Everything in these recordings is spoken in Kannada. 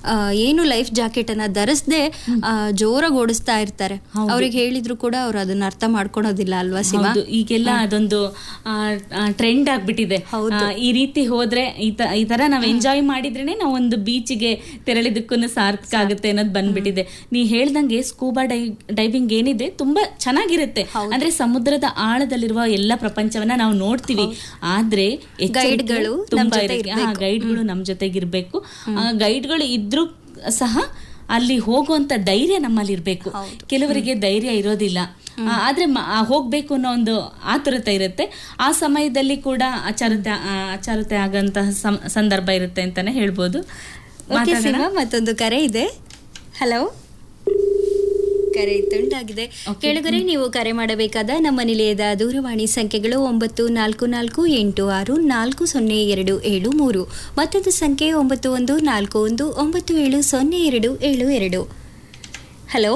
ಆ, ಏನು ಲೈಫ್ ಜಾಕೆಟ್ ಅನ್ನ ಧರಿಸದೆ ಜೋರಾಗಿ ಓಡಿಸ್ತಾ ಇರ್ತಾರೆ ಅವ್ರಿಗೆ ಹೇಳಿದ್ರು ಕೂಡ ಅವ್ರು ಅದನ್ನ ಅರ್ಥ ಮಾಡ್ಕೊಳೋದಿಲ್ಲ ಅಲ್ವಾ ಶಿವ ಹೌದು ಈಗೆಲ್ಲ ಅದೊಂದು ಟ್ರೆಂಡ್ ಆಗ್ಬಿಟ್ಟಿದೆ ಹೌದು. ಆ, ಈ ರೀತಿ ಹೋದ್ರೆ ಈ ತ- ಈ ತರ ನಾವ್ ಎಂಜಾಯ್ ಮಾಡಿದ್ರೇನೆ ನಾವು ಒಂದು ಬೀಚ್ಗೆ ತೆರಳಿದಕ್ಕೂ ಸಾರ್ಥಕ ಆಗುತ್ತೆ ಅನ್ನೋದು ಬಂದ್ಬಿಟ್ಟಿದೆ ನೀ ಹೇಳ್ದಂಗೆ ಸ್ಕೂಬಾ ಡೈ ಡೈವಿಂಗ್ ಏನಿದೆ ತುಂಬಾ ಚೆನ್ನಾಗಿರುತ್ತೆ ಅಂದ್ರೆ ಸಮುದ್ರದ ಆಳದಲ್ಲಿರುವ ಎಲ್ಲ ಪ್ರಪಂಚವನ್ನ ನಾವು ನೋಡ್ತೀವಿ ಆದ್ರೆ ಎಚ್ಚರಿಕೆ ಗೈಡ್ಗಳು ನಮ್ ತುಂಬಾ ಜೊತೆ ಇರುತ್ತೆ. ಹಾ, ಗೈಡ್ಗಳು ನಮ್ ಜೊತೆಗಿರ್ಬೇಕು ಆ, ಗೈಡ್ಗಳು ಇದ್ರೂ ಸಹ ಅಲ್ಲಿ ಹೋಗುವಂತ ಧೈರ್ಯ ನಮ್ಮಲ್ಲಿ ಇರ್ಬೇಕು ಕೆಲವರಿಗೆ ಧೈರ್ಯ ಇರೋದಿಲ್ಲ ಆ, ಆದ್ರೆ ಮ- ಆ, ಹೋಗ್ಬೇಕು ಅನ್ನೋ ಒಂದು ಆತುರತೆ ಇರುತ್ತೆ ಆ ಸಮಯದಲ್ಲಿ ಕೂಡ ಅಚಾರತೆ ಆ, ಅಚಾರತೆ ಆಗಂತಹ ಸಂ- ಸಂದರ್ಭ ಇರುತ್ತೆ ಅಂತಾನೆ ಹೇಳ್ಬೋದು ಓಕೆ ಮಾತಾಡೋಣ? ಶಿವ ಮತ್ತೊಂದು ಕರೆ ಇದೆ ಹಲೋ ಕರೆ ತುಂಡಾಗಿದೆ ಕೆಳಗರೆ ನೀವು ಕರೆ ಮಾಡಬೇಕಾದ ನಮ್ಮ ನಿಲಯದ ದೂರವಾಣಿ ಸಂಖ್ಯೆಗಳು ಒಂಬತ್ತು ನಾಲ್ಕು ನಾಲ್ಕು ಎಂಟು ಆರು ನಾಲ್ಕು ಸೊನ್ನೆ ಎರಡು ಏಳು ಮೂರು ಮತ್ತೊಂದು ಸಂಖ್ಯೆ ಒಂಬತ್ತು ಒಂದು ನಾಲ್ಕು ಒಂದು ಒಂಬತ್ತು ಏಳು ಸೊನ್ನೆ ಎರಡು ಏಳು ಎರಡು ಹಲೋ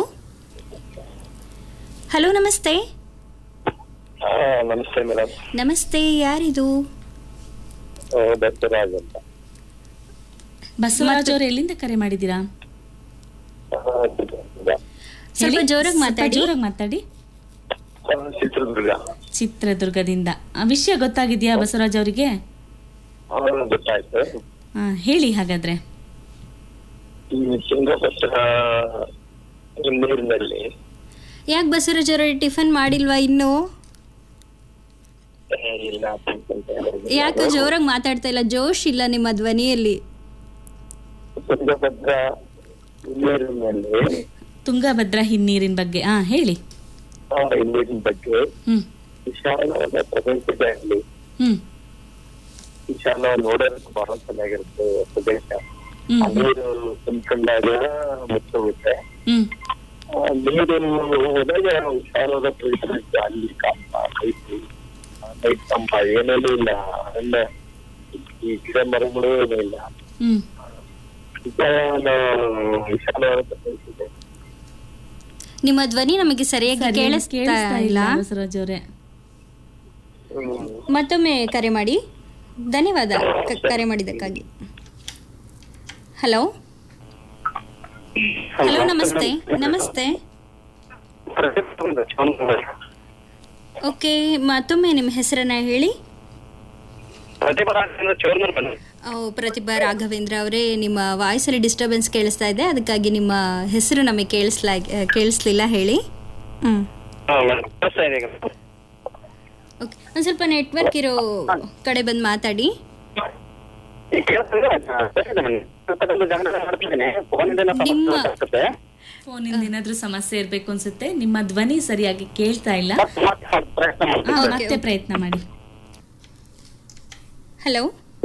ಹಲೋ ನಮಸ್ತೆ ಹಾ ನಮಸ್ತೆ ಮೇಡಮ್ ನಮಸ್ತೆ ಯಾರಿದು ದತ್ತರಾಜ್ ಅಂತ ಬಸವರಾಜ್ ಅವರು ಎಲ್ಲಿಂದ ಕರೆ ಮಾಡಿದ್ದೀರಾ ಆ, ಚಿತ್ರದುರ್ಗ ಸ್ವಲ್ಪ ಹೇಳಿ. ಜೋರಾಗಿ ಸ್ವಲ್ಪ ಮಾತಾಡಿ ಜೋರಾಗಿ ಮಾತಾಡಿ ಆ, ಚಿತ್ರದುರ್ಗ ಚಿತ್ರದುರ್ಗದಿಂದ ಆ, ವಿಷಯ ಗೊತ್ತಾಗಿದ್ಯಾ ಬಸವರಾಜ್ ಅವರಿಗೆ ಆ, ಗೊತ್ತಾಯ್ತು ಆ, ಹೇಳಿ ಹಾಗಾದ್ರೆ ಈ ತುಂಗಭದ್ರ ನೀರಿನಲ್ಲಿ ಯಾಕೆ ಬಸವರಾಜ್ ಅವರೇ ಟಿಫನ್ ಮಾಡಿಲ್ವಾ ಇನ್ನು ಏ, ಇಲ್ಲ ಅಂತ ಹೇಳಿದ್ರು. ಯಾಕೆ ಜೋರಾಗಿ ಮಾತಾಡ್ತಾ ಇಲ್ಲ ಜೋಶ್ ಇಲ್ಲ ನಿಮ್ಮ ಧ್ವನಿಯಲ್ಲಿ ತುಂಗಭದ್ರ ನೀರಿನಲ್ಲಿ ತುಂಗಭದ್ರಾ ಹಿನ್ನೀರಿನ ಬಗ್ಗೆ ಹಾ ಹೇಳಿ ಆ, ಈ ನೀರಿನ ಬಗ್ಗೆ ಹ್ಮ್ ವಿಶಾಲವಾದ ಪ್ರಪಂಚದಲ್ಲಿ ಹ್ಮ್ ವಿಶಾಲ ನೋಡೋದಕ್ಕೆ ಬಹಳ ಚೆನ್ನಾಗಿರುತ್ತೆ ಪ್ರದೇಶ ಹ್ಮ್ ಆ ನೀರು ತುಂಬಿಕೊಂಡಾಗ ಮುಚ್ಚೋಗುತ್ತೆ ಹ್ಮ್ ಆ, ನೀರು ಹೋದಾಗ ವಿಶಾಲವಾದ ಪ್ರದೇಶ ಅಲ್ಲಿ ಕಂಬ ಕೈತಿ ಲೈಟ್ ಕಂಬ ಏನೇನೂ ಇಲ್ಲ ಎಲ್ಲ ಈ ಗಿಡ ಮರಗಳು ಏನೂ ಇಲ್ಲ ಹ್ಮ್ ವಿಶಾಲ ವಿಶಾಲವಾದ ಪ್ರದೇಶ ಇದೆ ನಿಮ್ಮ ಧ್ವನಿ ನಮಗೆ ಸರಿಯಾಗಿ ಸರಿ, ಕೇಳಿಸ್ತಾ ಕೇಳಿಸ್ತಾ ಇಲ್ಲ ಇಲ್ಲ ಬಸವರಾಜ್ ಅವರೇ ಹ್ಮ್. ಮತ್ತೊಮ್ಮೆ ಕರೆ ಮಾಡಿ ಧನ್ಯವಾದ ಕ- ಕರೆ ಮಾಡಿದ್ದಕ್ಕಾಗಿ ಹಲೋ ಹಲೋ ನಮಸ್ತೆ ನಮಸ್ತೆ ಪ್ರತಿಯೊಂದು ಚೌನ್ಮಲ್. ಓಕೆ ಮತ್ತೊಮ್ಮೆ ನಿಮ್ಮ ಹೆಸರನ್ನ ಹೇಳಿ ಪ್ರತಿಭಟನೆಯಿಂದ ಚೌರ್ಮಲ್ ಬನ್ನಿ ಓ, ಪ್ರತಿಭಾ ರಾಘವೇಂದ್ರ ಅವರೇ ನಿಮ್ಮ ವಾಯ್ಸಲ್ಲಿ ಡಿಸ್ಟರ್ಬೆನ್ಸ್ ಕೇಳಿಸ್ತಾ ಇದೆ ಅದಕ್ಕಾಗಿ ನಿಮ್ಮ ಹೆಸರು ನಮಗೆ ಕೇಳಿಸ್ಲಾ ಕೇಳಿಸ್ಲಿಲ್ಲ ಹೇಳಿ ಹ್ಞೂ ಹಾ ಮೇಡಮ್ ಕೇಳಿಸ್ತಾ ಇದೆ ಈಗ ಓಕೆ ಒಂದು ಸ್ವಲ್ಪ ನೆಟ್ವರ್ಕ್ ಇರೋ ಕಡೆ ಬಂದು ಮಾತಾಡಿ ಈಗ ಕೇಳಿಸ್ತಿದೆ? ಹಾ, ಸರಿ ಬನ್ನಿ. ಇಪ್ಪತ್ತೊಂದು ಜಾಗದಲ್ಲಿ ಮಾಡ್ತಿದ್ದೀನಿ. ಫೋನಿಂದ ಏನೋ ಸಮಸ್ಯೆ ನಿಮ್ಮ- ಆಗ್ತದೆ. ಫೋನಿಂದ ಏನಾದ್ರೂ ಸಮಸ್ಯೆ ಇರ್ಬೇಕು ಅನ್ಸುತ್ತೆ ನಿಮ್ಮ ಧ್ವನಿ ಸರಿಯಾಗಿ ಕೇಳ್ತಾ ಇಲ್ಲ ಮತ್ತೆ ಮತ್ತೆ ಸ್ವಲ್ಪ ಪ್ರಯತ್ನ ಮಾಡ್ತೀನಿ. ಹಾ, Okay, ಮತ್ತೆ okay. ಪ್ರಯತ್ನ ಮಾಡಿ ಹಲೋ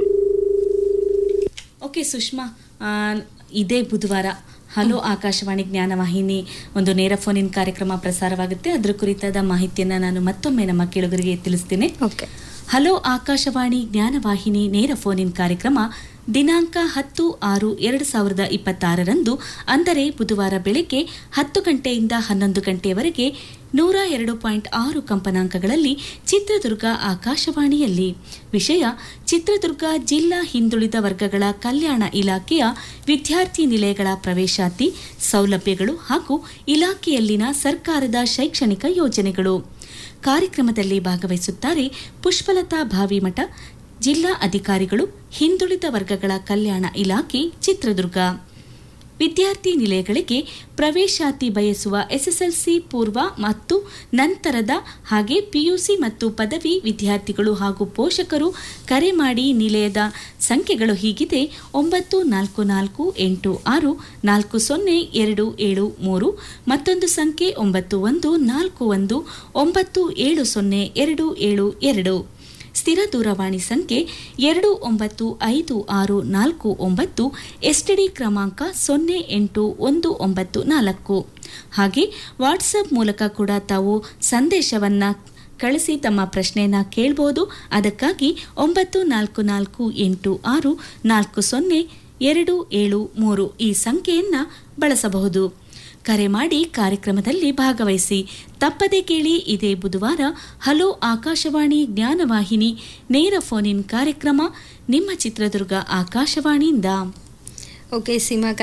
ಓಕೆ ಸುಷ್ಮಾ ಆ, ಇದೇ ಬುಧವಾರ ಹಲೋ ಆಕಾಶವಾಣಿ ಜ್ಞಾನವಾಹಿನಿ ಒಂದು ನೇರ ಫೋನಿನ್ ಕಾರ್ಯಕ್ರಮ ಪ್ರಸಾರವಾಗುತ್ತೆ ಅದರ ಕುರಿತಾದ ಮಾಹಿತಿಯನ್ನ ನಾನು ಮತ್ತೊಮ್ಮೆ ನಮ್ಮ ಕೇಳುಗರಿಗೆ ತಿಳಿಸ್ತೀನಿ ಓಕೆ ಹಲೋ ಆಕಾಶವಾಣಿ ಜ್ಞಾನವಾಹಿನಿ ನೇರ ಫೋನ್ ಇನ್ ಕಾರ್ಯಕ್ರಮ ದಿನಾಂಕ ಹತ್ತು ಆರು ಎರಡು ಸಾವಿರದ ಇಪ್ಪತ್ತಾರರಂದು ಅಂದರೆ ಬುಧವಾರ ಬೆಳಗ್ಗೆ ಹತ್ತು ಗಂಟೆಯಿಂದ ಹನ್ನೊಂದು ಗಂಟೆಯವರೆಗೆ ನೂರ ಎರಡು ಪಾಯಿಂಟ್ ಆರು ಕಂಪನಾಂಕಗಳಲ್ಲಿ ಚಿತ್ರದುರ್ಗ ಆಕಾಶವಾಣಿಯಲ್ಲಿ ವಿಷಯ ಚಿತ್ರದುರ್ಗ ಜಿಲ್ಲಾ ಹಿಂದುಳಿದ ವರ್ಗಗಳ ಕಲ್ಯಾಣ ಇಲಾಖೆಯ ವಿದ್ಯಾರ್ಥಿ ನಿಲಯಗಳ ಪ್ರವೇಶಾತಿ ಸೌಲಭ್ಯಗಳು ಹಾಗೂ ಇಲಾಖೆಯಲ್ಲಿನ ಸರ್ಕಾರದ ಶೈಕ್ಷಣಿಕ ಯೋಜನೆಗಳು ಕಾರ್ಯಕ್ರಮದಲ್ಲಿ ಭಾಗವಹಿಸುತ್ತಾರೆ ಪುಷ್ಪಲತಾ ಭಾವಿಮಠ ಜಿಲ್ಲಾ ಅಧಿಕಾರಿಗಳು ಹಿಂದುಳಿದ ವರ್ಗಗಳ ಕಲ್ಯಾಣ ಇಲಾಖೆ ಚಿತ್ರದುರ್ಗ ವಿದ್ಯಾರ್ಥಿ ನಿಲಯಗಳಿಗೆ ಪ್ರವೇಶಾತಿ ಬಯಸುವ ಎಸ್ಎಸ್ಎಲ್ಸಿ ಪೂರ್ವ ಮತ್ತು ನಂತರದ ಹಾಗೆ ಪಿಯುಸಿ ಮತ್ತು ಪದವಿ ವಿದ್ಯಾರ್ಥಿಗಳು ಹಾಗೂ ಪೋಷಕರು ಕರೆ ಮಾಡಿ ನಿಲಯದ ಸಂಖ್ಯೆಗಳು ಹೀಗಿದೆ ಒಂಬತ್ತು ನಾಲ್ಕು ನಾಲ್ಕು ಎಂಟು ಆರು ನಾಲ್ಕು ಸೊನ್ನೆ ಎರಡು ಏಳು ಮೂರು ಮತ್ತೊಂದು ಸಂಖ್ಯೆ ಒಂಬತ್ತು ಒಂದು ನಾಲ್ಕು ಒಂದು ಒಂಬತ್ತು ಏಳು ಸೊನ್ನೆ ಎರಡು ಏಳು ಎರಡು ಸ್ಥಿರ ದೂರವಾಣಿ ಸಂಖ್ಯೆ ಎರಡು ಒಂಬತ್ತು ಐದು ಆರು ನಾಲ್ಕು ಒಂಬತ್ತು ಎಸ್ಟಿಡಿ ಕ್ರಮಾಂಕ ಸೊನ್ನೆ ಎಂಟು ಒಂದು ಒಂಬತ್ತು ನಾಲ್ಕು ಹಾಗೆ ವಾಟ್ಸಪ್ ಮೂಲಕ ಕೂಡ ತಾವು ಸಂದೇಶವನ್ನ ಕಳಿಸಿ ತಮ್ಮ ಪ್ರಶ್ನೆಯನ್ನ ಕೇಳ್ಬೋದು ಅದಕ್ಕಾಗಿ ಒಂಬತ್ತು ನಾಲ್ಕು ನಾಲ್ಕು ಎಂಟು ಆರು ನಾಲ್ಕು ಸೊನ್ನೆ ಎರಡು ಏಳು ಮೂರು ಈ ಸಂಖ್ಯೆಯನ್ನ ಬಳಸಬಹುದು ಕರೆ ಮಾಡಿ ಕಾರ್ಯಕ್ರಮದಲ್ಲಿ ಭಾಗವಹಿಸಿ ತಪ್ಪದೆ ಕೇಳಿ ಇದೇ ಬುಧವಾರ ಹಲೋ ಆಕಾಶವಾಣಿ ಜ್ಞಾನವಾಹಿನಿ ನೇರ ಫೋನ್ ಇನ್ ಕಾರ್ಯಕ್ರಮ ನಿಮ್ಮ ಚಿತ್ರದುರ್ಗ ಆಕಾಶವಾಣಿಯಿಂದ ಓಕೆ ಸೀಮಾ